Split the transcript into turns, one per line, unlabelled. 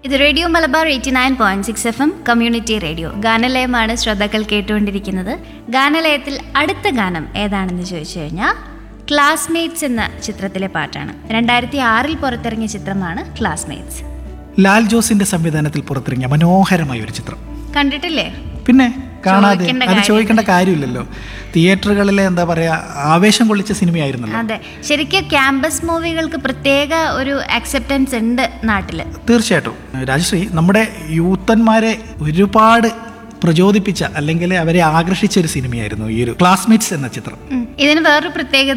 ഇത് radio Malabar eighty nine point six F M community radio ഗാനലയമാണ് ശ്രോതാക്കൾ കേട്ടുകൊണ്ടിരിക്കുന്നത് ഗാനലയത്തിൽ അടുത്ത ഗാനം ഏതാണെന്ന് ചോദിച്ചു കഴിഞ്ഞാൽ ക്ലാസ്മേറ്റ്സ് എന്ന ചിത്രത്തിലെ പാട്ടാണ് രണ്ടായിരത്തി ആറിൽ പുറത്തിറങ്ങിയ ചിത്രമാണ് ക്ലാസ്മേറ്റ്സ്
ലാൽ ജോസിന്റെ സംവിധാനത്തിൽ പുറത്തിറങ്ങിയ മനോഹരമായ ഒരു ചിത്രം
കണ്ടിട്ടില്ലേ
പിന്നെ കാണാതെ
ചോദിക്കേണ്ട
അത്
കാര്യം.
ചോദിക്കേണ്ട കാര്യമില്ലല്ലോ തിയേറ്ററുകളിലെ എന്താ പറയാ ആവേശം കൊള്ളിച്ച സിനിമയായിരുന്നല്ലോ
അതെ ശരിക്കും ക്യാമ്പസ് മൂവികൾക്ക് പ്രത്യേക ഒരു അക്സെപ്റ്റൻസ് ഉണ്ട് നാട്ടില്
തീർച്ചയായിട്ടും രാജശ്രീ നമ്മുടെ യൂത്തന്മാരെ ഒരുപാട് പ്രചോദിപ്പിച്ച അല്ലെങ്കിൽ അവരെ ആകർഷിച്ച ഒരു സിനിമയായിരുന്നു ഈ ഒരു ക്ലാസ്മേറ്റ്സ് എന്ന ചിത്രം
ഉം. ഇതിന് വേറൊരു പ്രത്യേകത